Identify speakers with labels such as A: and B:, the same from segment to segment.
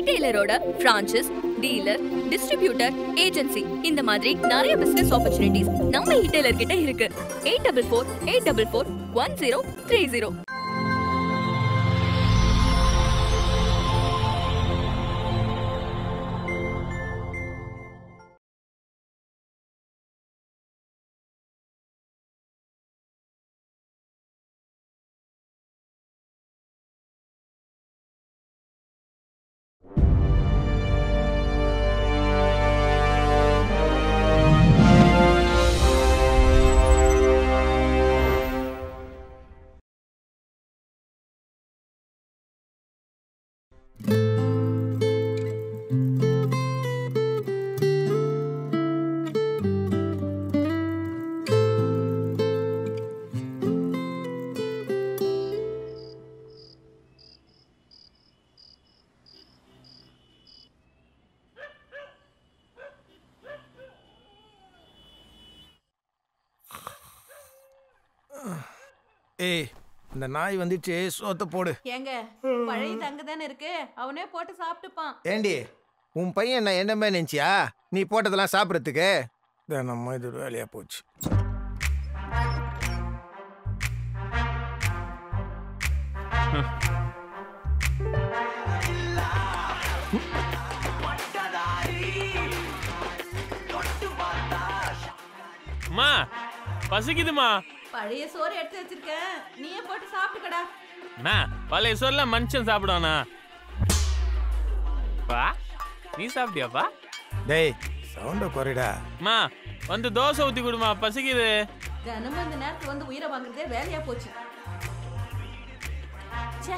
A: ரீட்டைலரோட branches dealer distributor agency இந்த மாதிரி நிறைய பிசினஸ் ஆப்பர்ச்சுனிட்டிஸ் நம்ம ரீட்டைலர் கிட்ட இருக்கு eight double four eight double four one zero three zero
B: ஏய் இந்த நாய் வந்துச்சு சோத்த போடு
C: ஏங்க பழைய தங்க தானே இருக்கு அவனே போட்டு சாப்பிட்டுப்பான்
B: ஏண்டி உன் பையன் என்ன என்ன மாதிரி நினச்சியா நீ போட்டதெல்லாம் சாப்பிட்றதுக்கு நம்ம இது ஒரு வேலையாக போச்சு
D: அம்மா பசிக்குதுமா
C: பழைய சோறு எடுத்து வச்சிருக்கேன் நீயே போட்டு சாப்பிட்டுக்கடா
D: அண்ணா பழைய சொல்ல மனுஷன் சாப்பிடுவானா பா நீ சாப்பிட்டியாப்பா
B: டேய் சவுண்டை குறைடா
D: அம்மா வந்து தோசை ஊத்தி கொடுமா பசிக்குது
C: தினமும் இந்த நேரத்துக்கு வந்து உயிரை வாங்குறதே வேலையா போச்சு ச்சே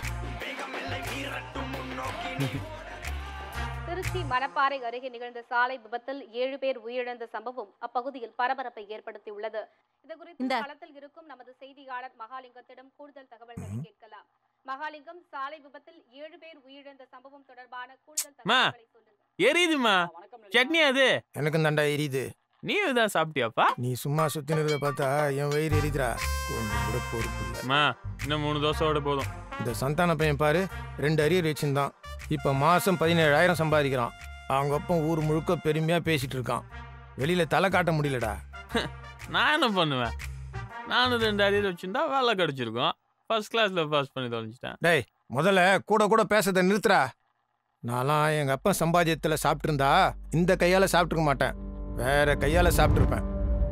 E: திருச்சி மணப்பாறை அருகே நிகழ்ந்த சாலை விபத்தில் ஏழு பேர் உயிரிழந்த சம்பவம் அப்பகுதியில் பரபரப்பை ஏற்படுத்தியுள்ளது இது குறித்து
C: இந்தா.
E: களத்தில் இருக்கும் நமது செய்தியாளர் மகாலிங்கத்திடம் கூடுதல் தகவல்களை கேட்கலாம் மகாலிங்கம் சாலை விபத்தில் ஏழு பேர் உயிரிழந்த சம்பவம் தொடர்பான கூடுதல்
D: அம்மா.
E: தகவல்களை சொல்லுங்க
D: எரியுதுமா சட்னி அது
B: எனக்கும் தாண்டா எரியுது
D: நீ இதான் சாப்பிட்டியாப்பா
B: நீ சும்மா சுத்தினதை பார்த்தா என் வயிறு எரியுதுடா கொஞ்சம் கூட பொறுப்பு இல்லை
D: அம்மா இன்னும் மூணு தோசையோட போதும்
B: இந்த சந்தான பையன் பாரு ரெண்டு அரியர் வச்சிருந்தான் இப்போ மாதம் பதினேழாயிரம் சம்பாதிக்கிறான் அவங்க அப்பன் ஊர் முழுக்க பெருமையாக பேசிட்டு இருக்கான் வெளியில் தலை காட்ட முடியலடா
D: நான் என்ன பண்ணுவேன் நானும் ரெண்டு அரியர் வச்சிருந்தா வேலை கிடைச்சிருக்கும் ஃபர்ஸ்ட் கிளாஸ்ல பாஸ் பண்ணி தொலைஞ்சிட்டேன்
B: டேய் முதல்ல கூட கூட பேசுறதை நிறுத்துறா நான்லாம் எங்கள் அப்பா சம்பாத்தியத்தில் சாப்பிட்ருந்தா இந்த கையால் சாப்பிட்ருக்க மாட்டேன் வேற கையால் சாப்பிட்ருப்பேன்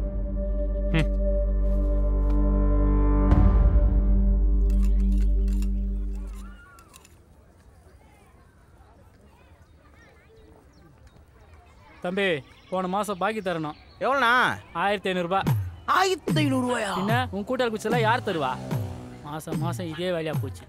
F: தம்பி போன மாசம் பாக்கி தரணும்
G: எவ்வளோண்ணா
F: ஆயிரத்தி ஐநூறுபா
G: ஆயிரத்தி ஐநூறுரூவாயா
F: என்ன உன் கூட்டாளி குச்செல்லாம் யார் தருவா மாசம் மாசம் இதே வேலையா போச்சு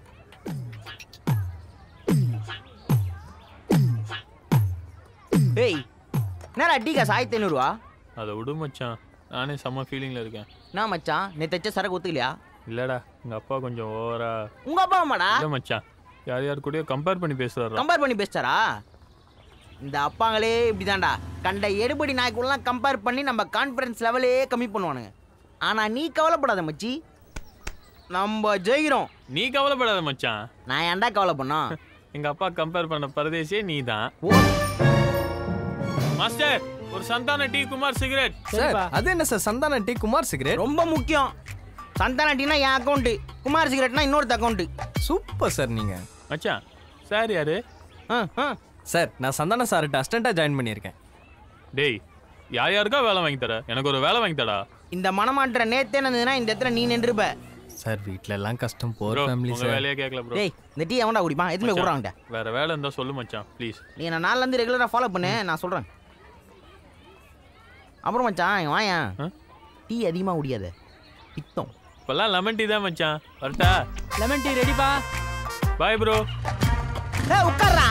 G: டேய் என்னடா டீ காசு ஆயிரத்தி ஐநூறுரூவா
D: அதை விடு மச்சான் நானே செம்ம ஃபீலிங்ல இருக்கேன்
G: என்ன மச்சான் நீ தைச்ச சரக்கு ஒத்துக்கலையா
D: இல்லடா எங்க அப்பா கொஞ்சம் ஓவரா
G: உங்க அப்பா அம்மாடா
D: இல்ல மச்சான் யார் யார் கூடயோ கம்பேர் பண்ணி பேசுறாரா
G: கம்பேர் பண்ணி பேசிட்டாரா இந்த அப்பாங்களே இப்படிதான்டா கண்ட எடுபடி நாய்க்குள்ளலாம் கம்பேர் பண்ணி நம்ம கான்ஃபிடன்ஸ் லெவலே கம்மி பண்ணுவானுங்க ஆனா நீ கவலைப்படாத மச்சி நம்ம ஜெயிக்கிறோம்
D: நீ கவலைப்படாத மச்சான்
G: நான் ஏன்டா கவலை பண்ணோம்
D: எங்க அப்பா கம்பேர் பண்ண பரதேசியே நீ தான்
G: ஓ
D: மாஸ்டர் ஒரு சந்தான டீ குமார் சிகரெட்
F: சரிப்பா
H: அது என்ன sir Santhana T Kumar cigarette
G: ரொம்ப முக்கியம் சந்தான டீனா என் அக்கௌண்ட்டு குமார் சிகரெட்னா இன்னொருத்த அக்கௌண்ட்டு
H: சூப்பர் சார் நீங்க
D: மச்சான் சார் யாரு
H: சார் நான் சந்தான சார்கிட்ட அஸ்டண்டா ஜாயின் பண்ணியிருக்கேன்
D: டேய் யார் யாருக்கா வேலை வாங்கி தர எனக்கு ஒரு வேலை வாங்கி தடா
G: இந்த மனமாற்ற நேத்தே நடந்ததுன்னா இந்த இடத்துல நீ நின்றுப்ப
H: சார் வீட்ல எல்லாம் கஷ்டம் போர்
D: ப்ரோ
H: ஃபேமிலி
D: உங்க
H: சார்
D: வேலையே கேட்கல ப்ரோ
G: டேய் இந்த டீ எவன்டா குடிப்பான் எதுவுமே விடுறாங்கடா
D: வேற வேலை இருந்தா சொல்லு மச்சான் ப்ளீஸ்
G: நீ நான் நாலுலேருந்து ரெகுலராக ஃபாலோ பண்ணு நான் சொல்கிறேன் அப்புறம் மச்சான் இங்க வாயேன்
D: ஆ?
G: டீ அதிகமாக குடியாத பித்தம்
D: இப்பெல்லாம் லெமன் டீ தான் மச்சான் வரட்டா
F: லெமன் டீ ரெடிப்பா
D: பாய் ப்ரோ
G: ஏ உட்கார்றா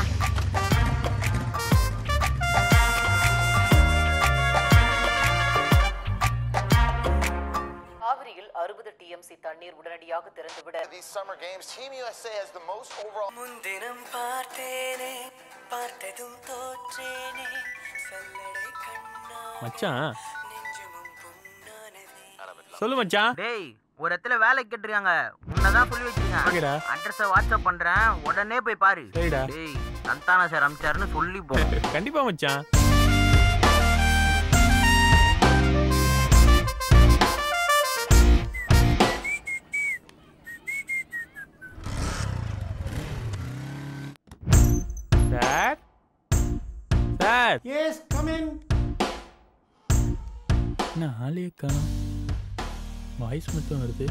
I: காவிரியில் அறுபது டிஎம்சி தண்ணீர் உடனடியாக திறந்துவிட
J: These summer games, Team USA has the most overall.
K: முன்தினம் பார்த்தேனே பார்த்ததும் தோற்றேனே சல்லடை கண்ணா
D: மச்சான்
K: நெஞ்சமும் புண்ணானதே
D: சொல்லு மச்சான்
G: டேய் ஒரு இடத்துல வேலை கேட்டிருக்காங்க உன்னதான் சொல்லி வச்சிருக்கேன்
D: ஓகேடா
G: அட்ரஸை வாட்ஸ்அப் பண்றேன் உடனே போய் பாரு
D: சரிடா.
G: டேய் சந்தானா சார் அமிச்சாருன்னு சொல்லி போ
D: கண்டிப்பா மச்சான் sir sir
L: yes come in
D: என்ன ஆளே காணோம் வாய்ஸ் மட்டும் வருது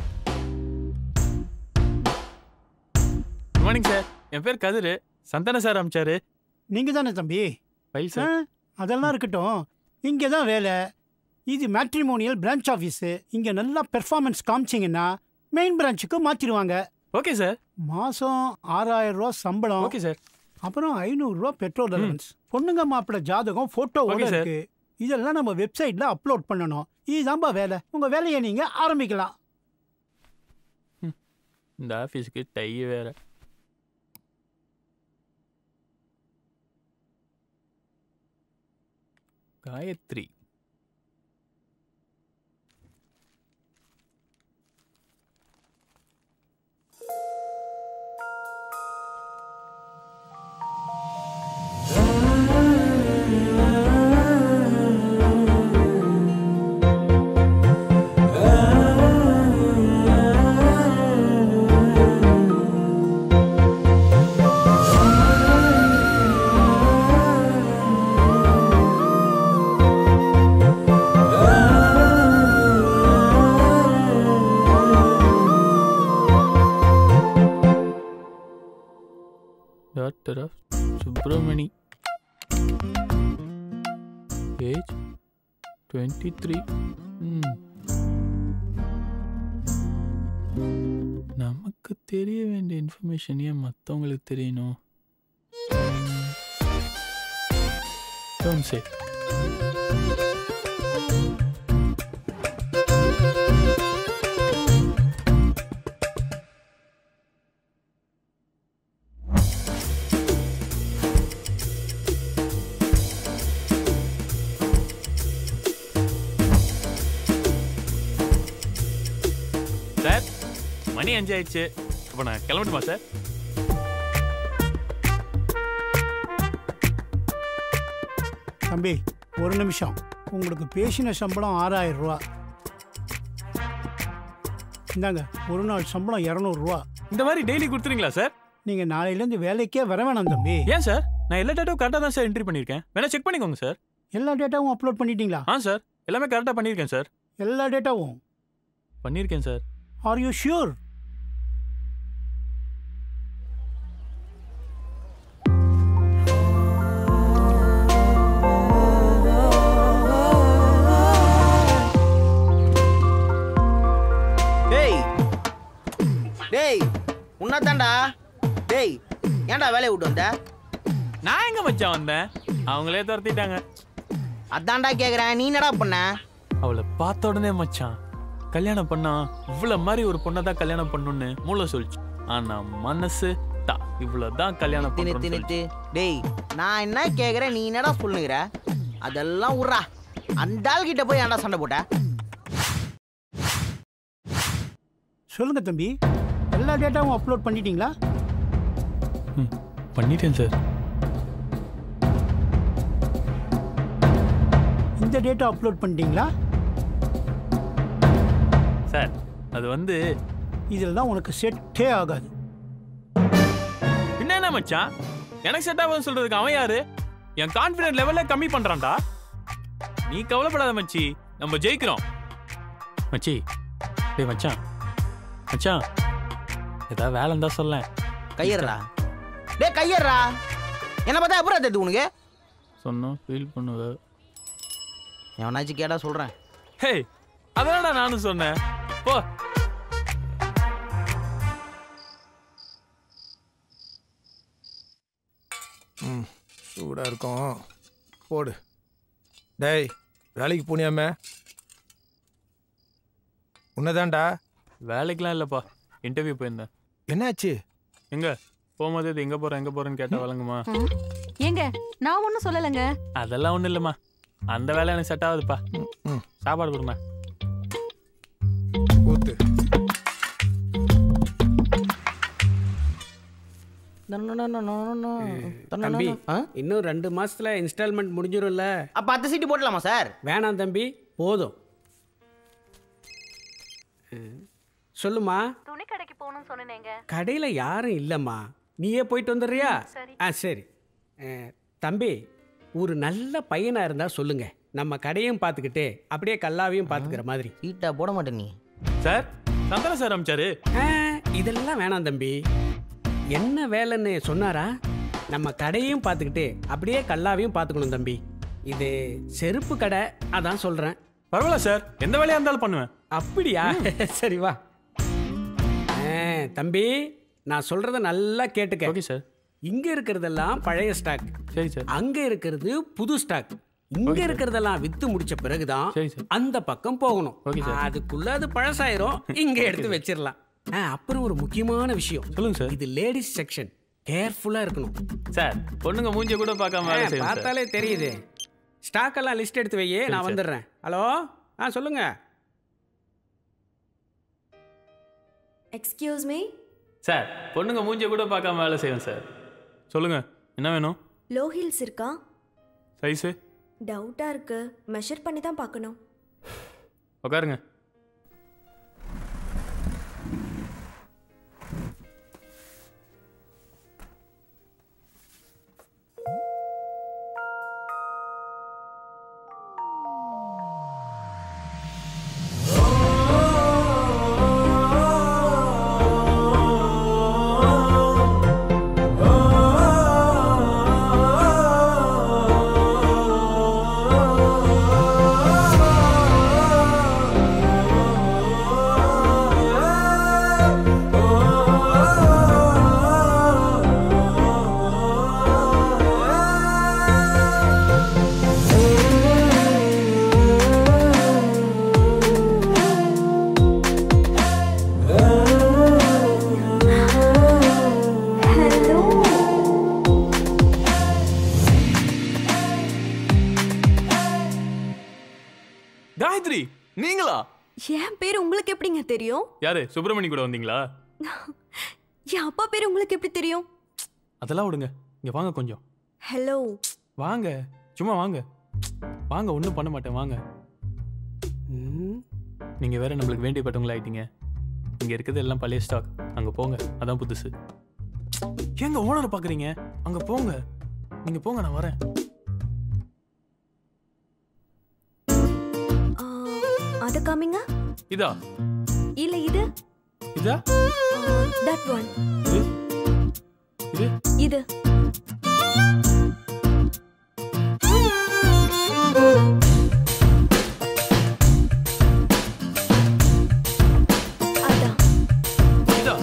D: குட் மார்னிங் சார் என் பேர் கதிர் சந்தான சார் அமிச்சாரு
L: நீங்க தானே தம்பி
D: ஃபைல்
L: ஆ,
D: சார்
L: அதெல்லாம் இருக்கட்டும் இங்கே தான் வேலை இது மேட்ரிமோனியல் பிரான்ச் ஆஃபீஸு இங்கே நல்லா பெர்ஃபார்மன்ஸ் காமிச்சிங்கன்னா மெயின் பிரான்ச்சுக்கு மாற்றிடுவாங்க
D: ஓகே சார்
L: மாதம் ஆறாயிரம் ரூபா சம்பளம்
D: ஓகே சார்
L: அப்புறம் ஐநூறுரூவா பெட்ரோல் அலவன்ஸ் பொண்ணுங்க மாப்பிள்ளை ஜாதகம் ஃபோட்டோவோட
D: Okay, sir.
L: இருக்கு இதெல்லாம் நம்ம வெப்சைட்டில் அப்லோட் பண்ணணும் இதுதான்பா வேலை உங்கள் வேலையை நீங்கள் ஆரம்பிக்கலாம்
D: இந்த ஆஃபீஸுக்கு டை வேற Gayathri daughter of Subramani age twenty three நமக்கு தெரிய வேண்டிய இன்ஃபர்மேஷன் ஏன் மற்றவங்களுக்கு தெரியணும் Don't say. சார் மணி அஞ்சு ஆயிடுச்சு அப்போ நான் கிளம்பட்டுமா சார்
L: தம்பி ஒரு நிமிஷம் உங்களுக்கு பேசின சம்பளம் ஆறாயிரம் ரூபா இந்தாங்க ஒரு நாள் சம்பளம் இரநூறுவா
D: இந்த மாதிரி டெய்லி கொடுத்துறீங்களா சார்
L: நீங்கள் நாளையிலேருந்து வேலைக்கே வர வேணாம் தம்பி
D: ஏன் சார் நான் எல்லா டேட்டாவும் கரெக்டாக தான் சார் என்ட்ரி பண்ணியிருக்கேன் வேணா செக் பண்ணிக்கோங்க சார்
L: எல்லா டேட்டாவும் அப்லோட் பண்ணிட்டீங்களா
D: ஆ சார் எல்லாமே கரெக்டாக பண்ணியிருக்கேன் சார்
L: எல்லா டேட்டாவும்
D: பண்ணியிருக்கேன் சார்
L: ஆர் யூ ஷியூர்
G: டேய் டேய் உன்னதான்டா டேய் ஏன்டா வேலையை விட்டு வந்த
D: நான் எங்க மச்சான் வந்தேன் அவங்களே துரத்திட்டாங்க
G: அதான்டா கேக்குறேன் நீ என்னடா பண்ண
D: அவளை பார்த்த உடனே மச்சான் கல்யாணம் பண்ணா இவ்வளவு மாதிரி ஒரு பொண்ணை தான் கல்யாணம் பண்ணணும்னு மூளை சொல்லிச்சு ஆனா மனசு தா இவ்வளவு தான் கல்யாணம்
G: நித்து
D: பண்ணணும்னு
G: நித்து
D: சொல்லிச்சு.
G: டேய் நான் என்ன கேக்குறேன் நீ என்னடா சொல்லுங்கிற அதெல்லாம் விட்றா அந்த ஆள் கிட்ட போய் ஏன்டா சண்டை போட்ட
L: சொல்லுங்க தம்பி எல்லா டேட்டாவும் அப்லோட் பண்ணிட்டீங்களா
D: பண்ணிட்டேன் சார்
L: இந்த டேட்டா அப்லோட் பண்ணிட்டீங்களா
D: சார் அது வந்து
L: இதில் தான் உனக்கு செட்டே ஆகாது
D: பின்ன என்ன மச்சான் எனக்கு செட் ஆகுதுன்னு சொல்றதுக்கு அவன் யாரு என் கான்ஃபிடன்ட் லெவல்ல கம்மி பண்றான்டா நீ கவலைப்படாத மச்சி நம்ம ஜெயிக்கிறோம் மச்சி டேய் மச்சான் மச்சான் ஏதாவது வேலை இருந்தா சொல்ல
G: கையறா டேய் கையறா என்ன பார்த்தா அப்புறம் தெரியுது உனக்கு
D: சொன்னா ஃபீல் பண்ணுவ
G: எவனாச்சும் கேட்டா சொல்றேன்
D: ஹே அதான்டா நானும் சொன்னேன் போ
B: ம் சூடாக இருக்கும் போடு டேய் வேலைக்கு போனியாமே உன்னதான்டா
D: வேலைக்கெல்லாம் இல்லப்பா இன்டர்வியூ போயிருந்தேன்
B: என்னாச்சு
D: எங்க போகும்போது இது எங்க போறேன் எங்க போறேன்னு கேட்டா வழங்குமா
C: ஏங்க நான் ஒன்றும் சொல்லலைங்க
D: அதெல்லாம் ஒண்ணும் இல்லம்மா அந்த வேலை எனக்கு செட் ஆகுதுப்பா சாப்பாடு கொடுமா
B: ஊத்து
M: தம்பி இன்னும் ரெண்டு மாசத்துல இன்ஸ்டால்மெண்ட் முடிஞ்சிரும்ல
G: அப்ப அத்தை சீட்டு போடலாமா சார்
M: வேணாம் தம்பி போதும் ம். சொல்லுமா
N: துணி கடைக்கு போகணும்னு சொன்னேங்க
M: கடையில் யாரும் இல்லைம்மா நீயே போயிட்டு வந்துடுறியா
N: சரி.
M: ஆ சரி அஹ், தம்பி ஒரு நல்ல பையனாக இருந்தால் சொல்லுங்க நம்ம கடையும் பார்த்துக்கிட்டு அப்படியே கல்லாவையும் பார்த்துக்கிற மாதிரி
G: சீட்டா போட மாட்டேன் நீ
D: சார் சந்தன சார் அமிச்சாரு
M: இதெல்லாம் வேணாம் தம்பி என்ன வேலைன்னு சொன்னாரா நம்ம கடையும் பார்த்துக்கிட்டு அப்படியே கல்லாவையும் பார்த்துக்கணும் தம்பி இது செருப்பு கடை அதான் சொல்கிறேன்
D: பரவாயில்ல சார் எந்த வேலையாக இருந்தாலும் பண்ணுவேன்
M: அப்படியா சரி வா ஆ, தம்பி நான் சொல்றத நல்லா கேட்டுக்க
D: ஓகே சார்
M: இங்க இருக்கிறதெல்லாம் பழைய ஸ்டாக்
D: சரி சார்
M: அங்க இருக்கிறது புது ஸ்டாக் இங்க
D: Okay, sir.
M: இருக்கிறதெல்லாம் வித்து முடிச்ச பிறகுதான் அந்த பக்கம் போகணும்
D: Okay, sir.
M: அதுக்குள்ள அது பழசாயிரும் இங்க எடுத்து வச்சிடலாம் ஆ, அப்புறம் ஒரு முக்கியமான விஷயம்
D: சொல்லுங்க சார்
M: இது லேடிஸ் செக்ஷன் கேர்ஃபுல்லா இருக்கணும்
D: சார் பொண்ணுங்க மூஞ்சிய கூட பார்க்காம வேலை
M: ஆ,
D: செய்யும் சார்
M: பார்த்தாலே தெரியுது ஸ்டாக் எல்லாம் லிஸ்ட் எடுத்து வையே
D: சரி,
M: நான்
D: sir.
M: வந்துடுறேன் ஹலோ ஆ சொல்லுங்க
N: எக்ஸ்கியூஸ் மீ
D: சார் பொண்ணுங்க மூஞ்சிய கூட பார்க்காம வேலை செய்யும் சார் சொல்லுங்க என்ன வேணும்
N: லோ ஹீல்ஸ் இருக்கா
D: சைஸு
N: டவுட்டா இருக்கு மெஷர் பண்ணி தான் பார்க்கணும்
D: உட்காருங்க காயத்ரி நீங்களா
N: என் பேர் உங்களுக்கு எப்படிங்க தெரியும்
D: யாரு சுப்பிரமணி கூட வந்தீங்களா
N: என் அப்பா பேர் உங்களுக்கு எப்படி தெரியும்
D: அதெல்லாம் விடுங்க இங்க வாங்க கொஞ்சம்
N: ஹலோ
D: வாங்க சும்மா வாங்க வாங்க ஒன்றும் பண்ண மாட்டேன் வாங்க நீங்க வேற நம்மளுக்கு வேண்டியப்பட்டவங்களா ஆயிட்டீங்க இங்க இருக்கிறது எல்லாம் பழைய ஸ்டாக் அங்க போங்க அதான் புதுசு ஏங்க ஓனரை பாக்குறீங்க அங்க போங்க நீங்க போங்க நான் வரேன்
N: அது காமிங்க
D: இதா
N: இல்ல இது
D: இதா
N: தட் ஒன்
D: இது
N: இது
D: இதா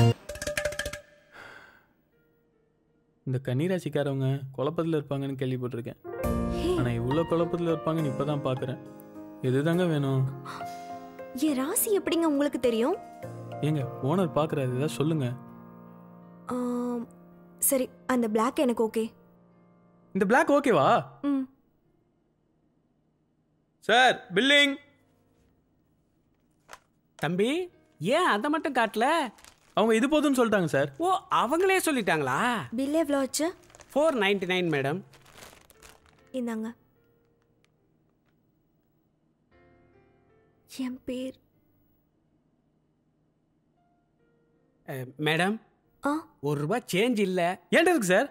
D: இந்த கன்னிராசிக்காரவங்க குழப்பத்தில் இருப்பாங்கன்னு கேள்விப்பட்டிருக்கேன் ஆனா இவ்வளோ குழப்பத்தில் இருப்பாங்கன்னு இப்பதான் பார்க்குறேன் எதுதாங்க வேணும்
N: என் ராசி எப்படிங்க உங்களுக்கு தெரியும்
D: ஏங்க ஓனர் பார்க்குறாரு ஏதாவது சொல்லுங்க
N: ஆம், சரி அந்த Black எனக்கு ஓகே
D: இந்த பிளாக் ஓகேவா
N: ம்
D: சார் பில்லிங்
M: தம்பி ஏன் அதை மட்டும் காட்டல
D: அவங்க இது போதும்னு சொல்லிட்டாங்க சார்
M: ஓ அவங்களே சொல்லிட்டாங்களா
N: பில் எவ்வளோ ஆச்சு
M: ஃபோர் நைன்டி நைன் மேடம்
N: இந்தாங்க என் பேர்
M: மேடம்
N: ஆ
M: ஒரு ரூபாய் சேஞ்ச் இல்ல
D: ஏன்டா இருக்கு சார்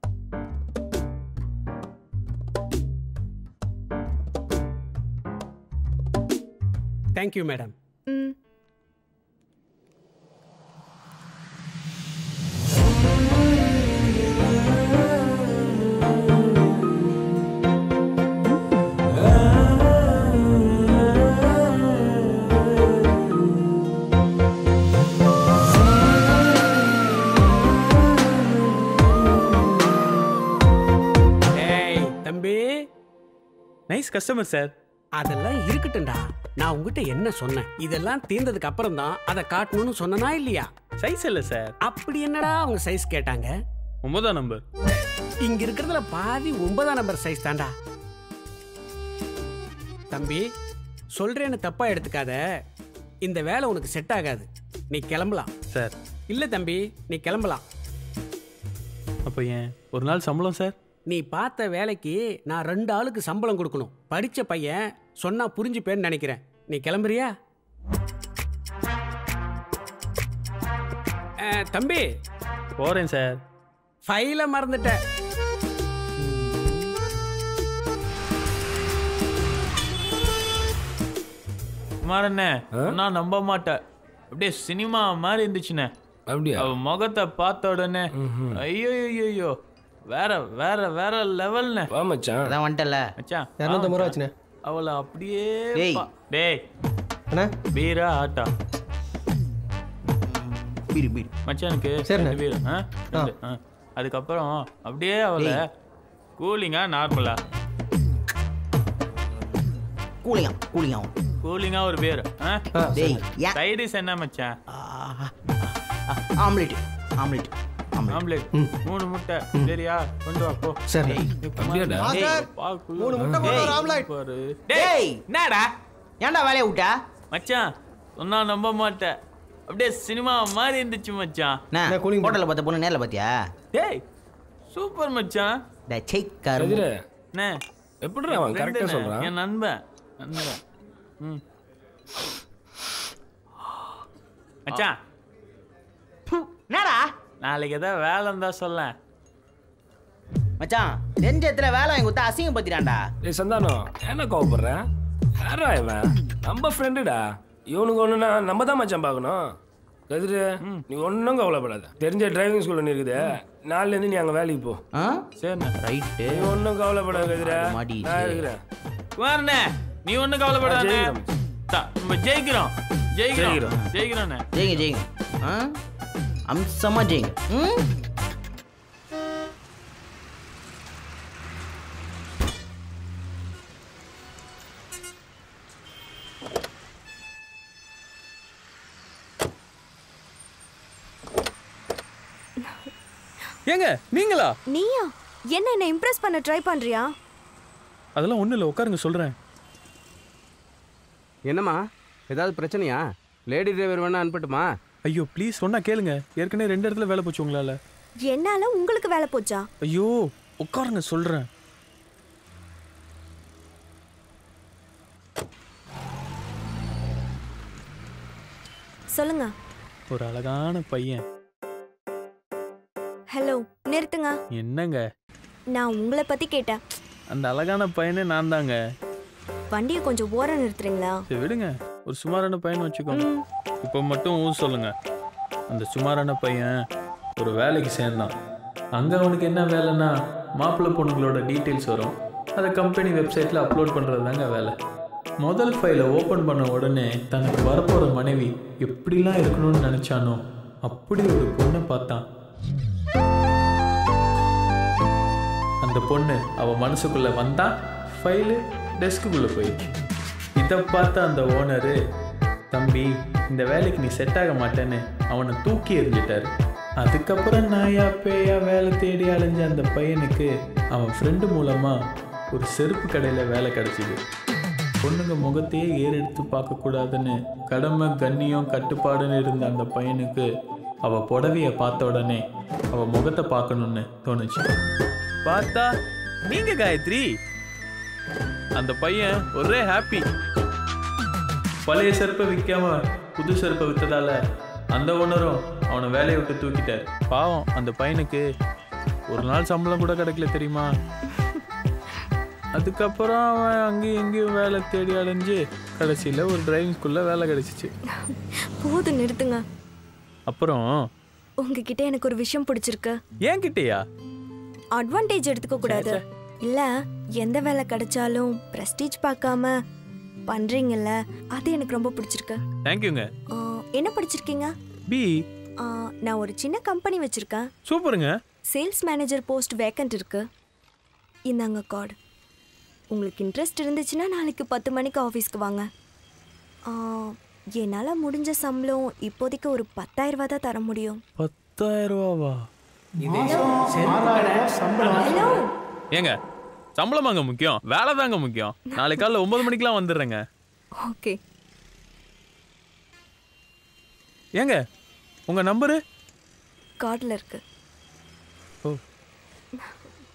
M: தேங்க்யூ மேடம்
N: ம்
M: ஏய் தம்பி
D: நைஸ் கஸ்டமர் சார்
M: அதெல்லாம் இருக்கட்டும்டா நான் உங்ககிட்ட என்ன சொன்னேன் இதெல்லாம் தீர்ந்ததுக்கு அப்புறம் தான் அதை காட்டணும்னு சொன்னனா இல்லையா
D: சைஸ் இல்லை சார்
M: அப்படி என்னடா அவங்க சைஸ் கேட்டாங்க
D: ஒன்பதாம் நம்பர்
M: இங்க இருக்கிறதுல பாதி ஒன்பதாம் நம்பர் சைஸ் தான்டா தம்பி சொல்றேன்னு தப்பா எடுத்துக்காத இந்த வேலை உனக்கு செட் ஆகாது நீ கிளம்பலாம்
D: சார்
M: இல்ல தம்பி நீ கிளம்பலாம்
D: அப்போ ஏன் ஒரு நாள் சம்பளம் சார்
M: நீ பார்த்த வேலைக்கு நான் ரெண்டு ஆளுக்கு சம்பளம் கொடுக்கணும் படிச்ச பையன் சொன்னா புரிஞ்சுப்பேன்னு நினைக்கிறேன் நீ கிளம்புறியா அஹ், தம்பி
D: போகிறேன் சார்
M: ஃபைலை மறந்துட்டேன்
D: குமாரண்ணே நான் நம்ப மாட்டேன் அப்படியே சினிமா மாதிரி இருந்துச்சுண்ணே
O: அப்படியா
D: அவ முகத்தை பார்த்த உடனே ஐயோ ஐயோ வேற வேற வேற லெவல்ண்ணே
O: வா மச்சான்
G: அதான் வந்துட்டல
D: மச்சான்
O: இரநூத்தம்பது ரூபா
D: வா
O: ஆச்சுண்ணே.
D: மச்சான். அவளை அப்படியே
G: டேய்.
D: பா- டேய்
O: அண்ணா
D: பீரா ஆட்டா
G: பீரு பீரு
D: மச்சானுக்கு
O: சரிண்ணே.
D: ரெண்டு பீரு ஆ ரெண்டு, ஆ. அதுக்கப்புறம் அப்படியே அவளை கூலிங்கா நார்மலா
G: கூலியா கூலியா
D: கூலிங்கா ஒரு பேர்
G: டேய் ஏன்
D: சைடிஸ் என்ன மச்சான்
G: ஆம்லெட் ஆம்லெட்
D: ஆம்லெட் மூணு முட்டை சரியா கொண்டு வா போ
O: சரி
D: அப்படியாடா
G: மாஸ்டர், மூணு முட்டை போட்டு ஒரு ஆம்லெட்.
D: பாரு
G: டேய்
D: என்னடா
G: ஏன்டா வேலையை விட்டா
D: மச்சான் சொன்னா நம்ப மாட்டேன் அப்படியே சினிமா மாதிரி இருந்துச்சு மச்சான்
G: என்ன ஹோட்டலில் பார்த்த பொண்ணு நேரில் பார்த்தியா
D: டேய் சூப்பர் மச்சான்
G: டே சை கரும்பு
O: எதிர
D: அண்ணே
O: எப்படிடா அவன்
D: என்
O: கரெக்டாக
D: friend-ண்ணே,
O: சொல்கிறான்
D: என் நண்பன் நண்பன் ம் மச்சான்
G: என்னடா
D: நாளைக்கு ஏதாவது வேலை இருந்தா சொல்லேன்
G: மச்சான் தெரிஞ்ச இடத்துல வேலை வாங்கி கொடுத்தா அசிங்கம் பத்திரான்டா
O: டேய் சந்தானம் என்ன கோவப்படுற யாரா இவன் நம்ம ஃப்ரெண்டுடா இவனுக்கு ஒன்றுனா நம்ம தான் மச்சான் பார்க்கணும் கதிரு நீ ஒன்றும் கவலைப்படாத தெரிஞ்ச டிரைவிங் ஸ்கூல் ஒன்று இருக்குது நாலுலேருந்து நீ அங்கே வேலைக்கு போ
D: சரிண்ணே
G: ரைட்டு
O: நீ ஒன்றும் கவலைப்படாத கதிரா
G: மாட்டிக்கிச்சு.
O: நான் இருக்கிறேன்
D: குமாரண்ணே நீ ஒன்றும் கவலைப்படாத
O: ஜெயிக்கிறோம்
D: த- நம்ம ஜெயிக்கிறோம் ஜெயிக்கிறோம்
O: ஜெயிக்கிறோம்.
D: ஜெயிக்கிறோண்ணே
G: ஜெயிங்க ஜெயிங்க ஆ அம்சமா ஜெயிங்க ம்
D: ஏங்க நீங்களா
N: நீயா என்ன என்ன இம்ப்ரெஸ் பண்ண ட்ரை பண்றியா
D: அதெல்லாம் ஒன்றும் இல்லை உட்காருங்க சொல்கிறேன்
P: என்னம்மா ஏதாவது பிரச்சனையா லேடி டிரைவர் வேணா அனுப்பட்டுமா
D: ஐயோ ப்ளீஸ் சொன்னா கேளுங்க ஏற்கனவே ரெண்டு இடத்துல வேலை போச்சு உங்களால
N: என்னால உங்களுக்கு வேலை போச்சா
D: ஐயோ உட்காருங்க சொல்கிறேன்
N: சொல்லுங்க
D: ஒரு அழகான பையன்
N: ஹலோ நிறுத்துங்க
D: என்னங்க
N: நான் உங்களை பத்தி கேட்டேன்
D: அந்த அழகான பையனே நான் தாங்க
N: வண்டியை கொஞ்சம் ஓரம் நிறுத்துறீங்களா
D: சரி விடுங்க ஒரு சுமாரான பையன் வச்சுக்கோங்க இப்போ மட்டும் ஊ சொல்லுங்க அந்த சுமாரான பையன் ஒரு வேலைக்கு சேர்ந்தான் அங்கே அவனுக்கு என்ன வேலைன்னா மாப்பிள்ளை பொண்ணுங்களோட டீட்டெயில்ஸ் வரும் அதை கம்பெனி வெப்சைட்டில் அப்லோட் பண்ணுறது தாங்க வேலை முதல் ஃபைலை ஓப்பன் பண்ண உடனே தனக்கு வரப்போகிற மனைவி எப்படிலாம் இருக்கணும்னு நினச்சானோ அப்படி ஒரு பொண்ணை பார்த்தான் அந்த பொண்ணு அவ மனசுக்குள்ள வந்தா ஃபைலு டெஸ்க்குள்ள போயிடுச்சு இதை பார்த்த அந்த ஓனரு தம்பி இந்த வேலைக்கு நீ செட் ஆக மாட்டேன்னு அவனை தூக்கி எறிஞ்சிட்டாரு அதுக்கப்புறம் நாயா பேயா வேலை தேடி அலைஞ்ச அந்த பையனுக்கு அவன் ஃப்ரெண்டு மூலமா ஒரு செருப்பு கடையில் வேலை கிடைச்சிது பொண்ணுங்க முகத்தையே ஏறெடுத்து பார்க்கக்கூடாதுன்னு கடமை கண்ணியம் கட்டுப்பாடுன்னு இருந்த அந்த பையனுக்கு அவ புடவைய பார்த்த உடனே அவ முகத்தை பார்க்கணும்னு தோணுச்சு பார்த்தா நீங்க காயத்ரி அந்த பையன் ஒரே ஹாப்பி பழைய செருப்பை விற்காம புது செருப்பை விற்றதால அந்த ஓனரும் அவனை வேலையை விட்டு தூக்கிட்டார் பாவம் அந்த பையனுக்கு ஒரு நாள் சம்பளம் கூட கிடைக்கல தெரியுமா அதுக்கப்புறம் அவன் அங்கேயும் இங்கேயும் வேலை தேடி அலைஞ்சு கடைசியில் ஒரு டிரைவிங் ஸ்கூலில் வேலை கிடைச்சிச்சு
N: போதும் நிறுத்துங்க
D: அப்புறம்
N: உங்ககிட்ட எனக்கு ஒரு விஷயம் பிடிச்சிருக்கு
D: ஏன் கிட்டேயா
N: அட்வான்டேஜ் எடுத்துக்க கூடாது இல்ல எந்த வேலை கிடைச்சாலும் பிரஸ்டீஜ் பார்க்காம பண்றீங்கல்ல அது எனக்கு ரொம்ப பிடிச்சிருக்கு
D: தேங்க்யூங்க
N: ஆ, என்ன படிச்சிருக்கீங்க
D: பி
N: ஆ, நான் ஒரு சின்ன கம்பெனி வச்சிருக்கேன்
D: சூப்பருங்க
N: சேல்ஸ் மேனேஜர் போஸ்ட் வேக்கண்ட் இருக்கு இந்தாங்க கார்டு உங்களுக்கு இன்ட்ரெஸ்ட் இருந்துச்சுன்னா நாளைக்கு பத்து மணிக்கு ஆஃபீஸ்க்கு வாங்க ஆ, என்னால் முடிஞ்ச சம்பளம் இப்போதைக்கு ஒரு பத்தாயிரம் ரூபா தான் தர முடியும்
D: பத்தாயிரம் ரூபாவா
N: ஹலோ
D: ஏங்க சம்பளம் தாங்க முக்கியம் வேலை தாங்க முக்கியம் நாளைக்கு காலைல ஒன்பது மணிக்கெல்லாம் வந்துடுறேங்க
N: ஓகே
D: ஏங்க உங்க நம்பரு
N: கார்டில் இருக்கு
D: ஓ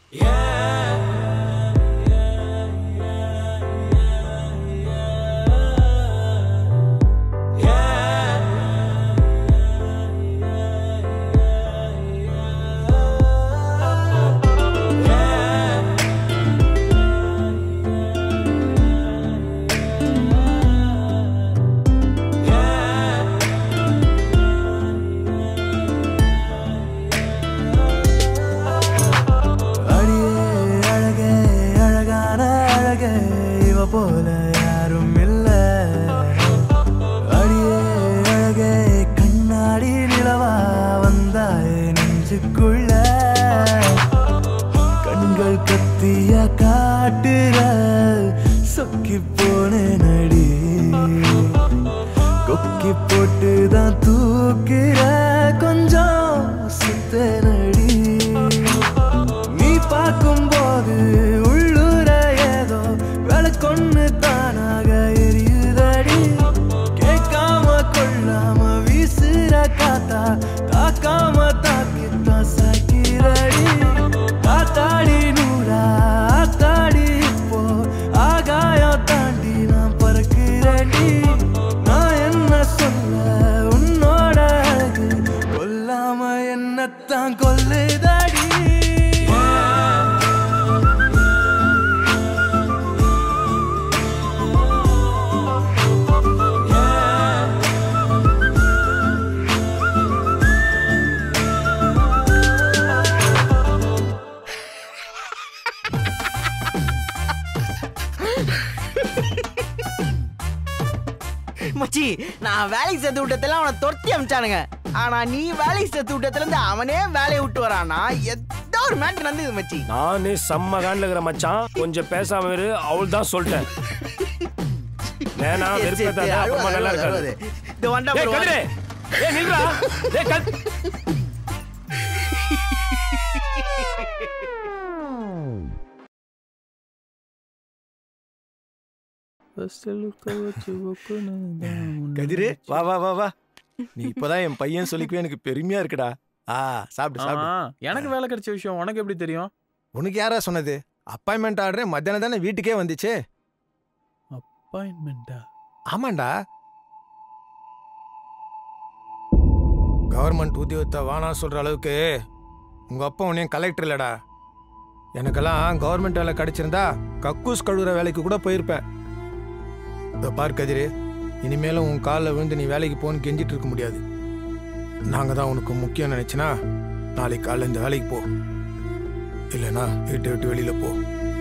Q: அடியே அழகே அழகான அழகே இவ போல யாரும் இல்ல அடியே அழகே கண்ணாடி நிலவா வந்தாயே நெஞ்சுக்குள்ள கண்கள் கத்திய காட்டுற சொக்கி போன நடி கொக்கி போட்டு தான் தூக்குற கொஞ்சம் சுத்த நடி நீ பார்க்கும்போது உள்ளூர ஏதோ விளக்கொன்னு தானாக எரியுதடி கேட்காம கொள்ளாம வீசுற காத்தா தாக்காம தாக்கித்தான் சாக்கிறடி காத்தாடி நூறா ஆத்தாடி இப்போ ஆகாயம் தாண்டி நான் பறக்கிறேன்டி நான் என்ன சொல்ல உன்னோட அழகு கொல்லாம என்னத்தான் கொல்லுதடி
G: மச்சி நான் வேலைக்கு சேர்த்து விட்டதெல்லாம் அவனை துரத்தி அமிச்சானுங்க ஆனா நீ வேலைக்கு சேர்த்து விட்டதுல இருந்து அவனே வேலையை விட்டு வரானா ஏதோ ஒரு மேட்டர் நடந்தது மச்சி
O: நானே செம்ம காண்டில் இருக்கிற மச்சான் கொஞ்சம் பேசாம இரு அவள் தான் சொல்லிட்டேன் வேணா
G: சரி, சரி,
O: வெறுப்பேத்தாத
G: அழுவாத,
O: அப்புறமா நல்லா
G: அழுவாத,
O: இருக்காது
G: அழுவாத. இந்த வண்டா
O: ஏய்,
G: பாரு,
O: கதிரே! ஏய், நில்றா. ஏய், கத்-
B: கதிரு வா வா வா வா நீ இப்பதான் என் பையன் சொல்லிக்கவே எனக்கு பெருமையா இருக்குடா ஆ சாப்பிடு சாப்பிடு
D: ஆமா, எனக்கு வேலை கிடைச்ச விஷயம் உனக்கு எப்படி தெரியும்
B: உனக்கு யாரா சொன்னது அப்பாயின்மெண்ட் ஆர்டர் மத்தியானம் தானே வீட்டுக்கே வந்துச்சு
D: அப்பாயின்மெண்டா
B: ஆமாண்டா கவர்மெண்ட் உத்தியோகத்தை வானா சொல்ற அளவுக்கு உங்க அப்பா உன்னையும் கலெக்டர் இல்லடா எனக்கெல்லாம் கவர்மெண்ட் வேலை கிடைச்சிருந்தா கக்கூஸ் கழுவுற வேலைக்கு கூட போயிருப்பேன் இதோ பார் கதிரு இனிமேலும் உன் காலில் விழுந்து நீ வேலைக்கு போன்னு கெஞ்சிட்டு இருக்க முடியாது நாங்கள் தான் உனக்கு முக்கியம் நினைச்சினா நாளைக்கு காலைல இந்த வேலைக்கு போ இல்லைன்னா வீட்டை விட்டு வெளியில போ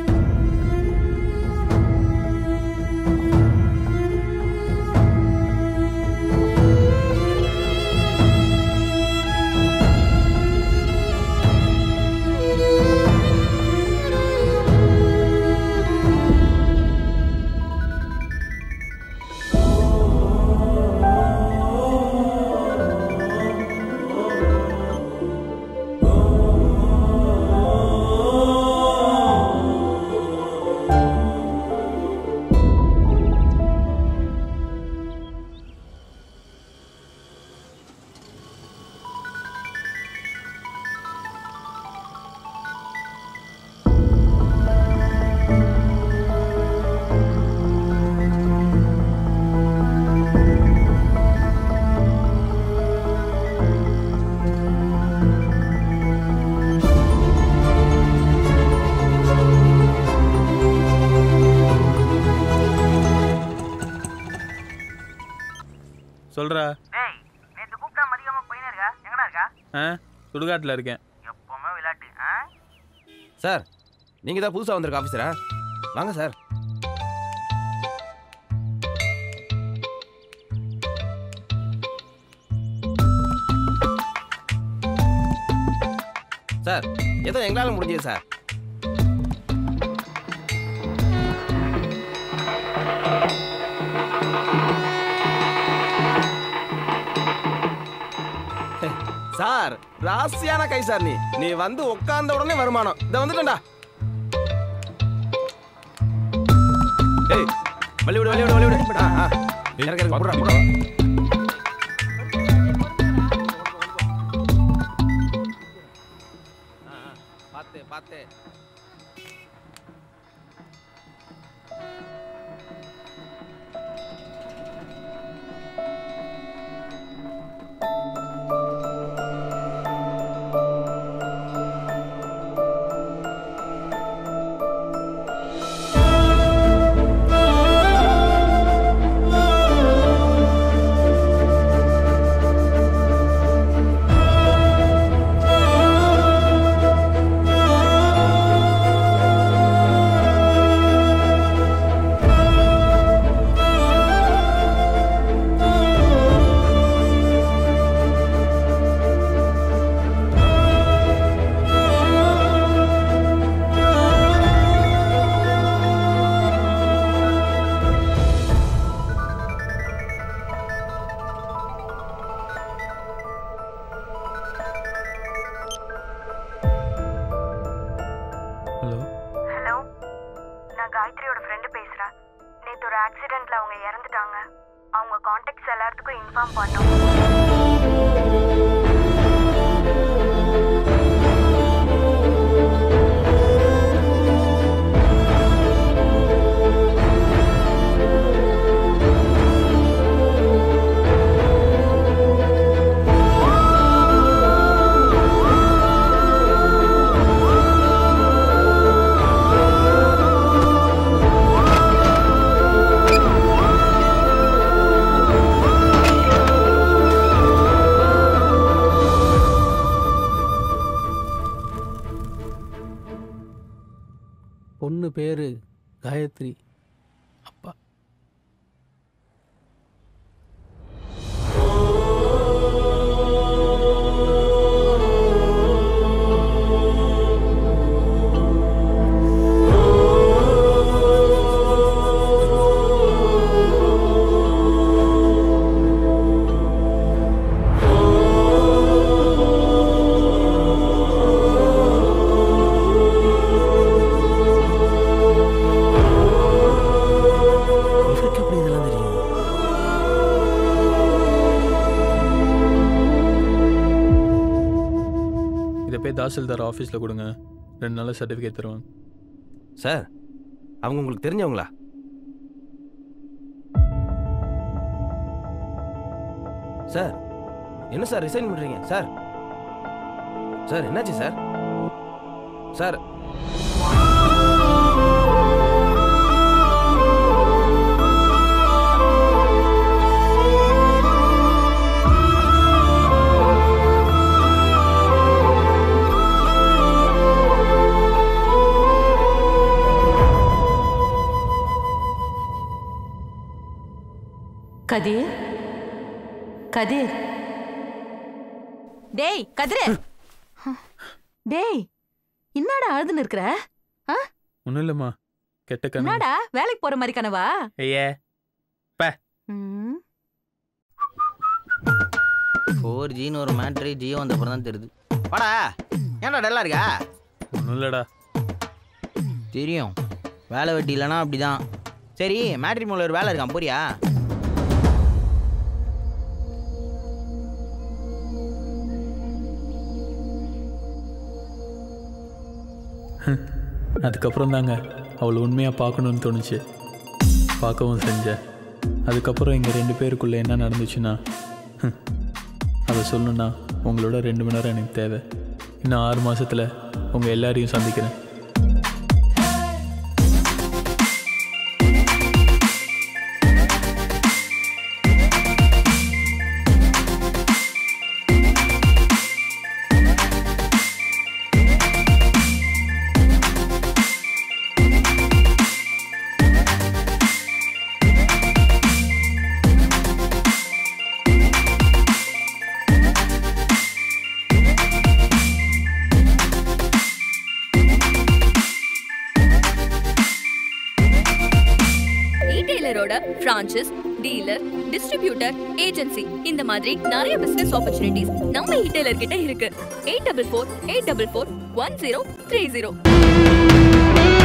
D: சொல்றா
G: டேய் நேத்து கூப்பிட்டா மதியமா போயினே இருக்கா எங்கடா இருக்கா
D: ஆ சுடுகாட்டில் இருக்கேன்
G: எப்பவுமே விளையாட்டு ஆ
P: சார் நீங்கள் தான் புதுசாக வந்திருக்க ஆஃபீஸரா வாங்க சார் சார் ஏதோ எங்களால் முடிஞ்சது சார் சார் ராசியான கை சார் நீ நீ வந்து உட்கார்ந்த உடனே வருமானம் இதை வந்துட்டா ஏய் வழி விடு வழி விடு வழி விடு ஆ ஆ இறக்கு இறக்கு போடுறா போடுறா பார்த்து பார்த்து
R: நான் காயத்ரியோட ஃப்ரெண்டு பேசுறேன் நேத்து ஒரு ஆக்சிடென்ட்ல அவங்க இறந்துட்டாங்க அவங்க கான்டாக்ட்ஸ் எல்லாத்துக்கும் இன்ஃபார்ம் பண்ணோம்
M: பொண்ணு பேரு காயத்ரி அப்பா
G: இவருக்கு எப்படி இதெல்லாம் தெரியும்
D: இதை போய் தாசில்தார் ஆஃபீஸில் கொடுங்க ரெண்டு நாளில் சர்டிஃபிகேட் தருவாங்க
P: சார் அவங்க உங்களுக்கு தெரிஞ்சவங்களா சார் என்ன சார் ரிசைன் பண்றீங்க சார் சார் என்னாச்சு சார் சார்
C: கதிர் கதிர் டேய் கதிர் டேய் என்னடா அழுதுன்னு இருக்கிற ஆ?
D: ஒன்றும் இல்லைம்மா கெட்ட கண்ணு
C: என்னடா வேலைக்கு போற மாதிரி கனவா
D: ஐயே பே
C: ம்
G: ஃபோர் ஜின்னு ஒரு மேட்ரு ஜியோ வந்த அப்புறம் தான் தெரியுது வாடா ஏன்டா டல்லா இருக்கா
D: ஒன்றும் இல்லைடா
G: தெரியும் வேலை வெட்டி இல்லைன்னா அப்படிதான் சரி மேட்ரிமோனில் ஒரு வேலை இருக்கான் போறியா
D: அதுக்கப்புறம் தாங்க அவளை உண்மையாக பார்க்கணுன்னு தோணுச்சு பார்க்கவும் செஞ்சேன் அதுக்கப்புறம் எங்கள் ரெண்டு பேருக்குள்ளே என்ன நடந்துச்சுன்னா ஹம், அதை சொல்லணுன்னா உங்களோட ரெண்டு மணி நேரம் எனக்கு தேவை இன்னும் ஆறு மாசத்துல உங்கள் எல்லாரையும் சந்திக்கிறேன்
A: ரீட்டைலரோட பிரான்ச்சஸ் டீலர் டிஸ்ட்ரிபியூட்டர் ஏஜென்சி இந்த மாதிரி நிறைய பிசினஸ் ஆப்பர்ச்சுனிட்டிஸ் நம்ம ரீட்டைலர் கிட்ட இருக்கு eight double four eight double four one zero three zero